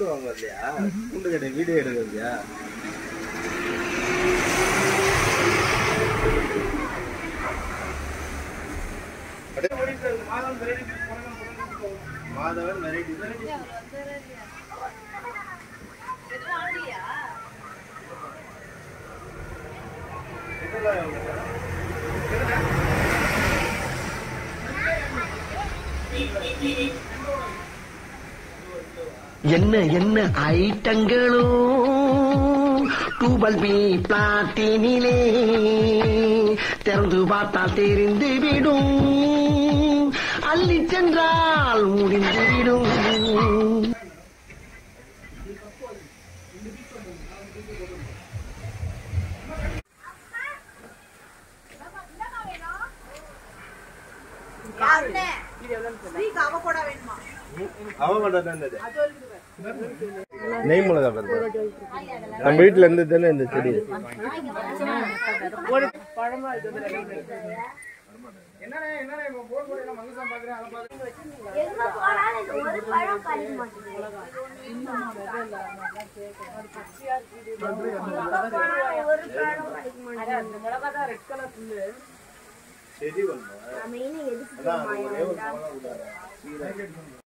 பொருள் வாங்க இல்லையா குண்டு கடை வீடியோ எடுக்க இல்லையா மாதவன் வெரைட்டி என்ன என்ன ஐட்டங்களோ டூபல் பி பிளாட்டினிலே திறந்து பார்த்தால் தெரிந்து விடும் அள்ளி சென்றால் முடிந்து விடும் அவன் மட்டும் தான் இருந்தது நெய் மிளகா பருப்பு நம்ம வீட்டுல இருந்து தானே இந்த செடி எங்க போனாலும் இது ஒரு பழம் கிடைக்க மாட்டேங்குது. எங்க போனாலும் ஒரு பழம் கிடைக்க மாட்டேங்குது. செடி ஒண்ணு நம்ம இன்னும் எதுக்கு அதான் அது ஒரே ஒரு பழம் விடாது.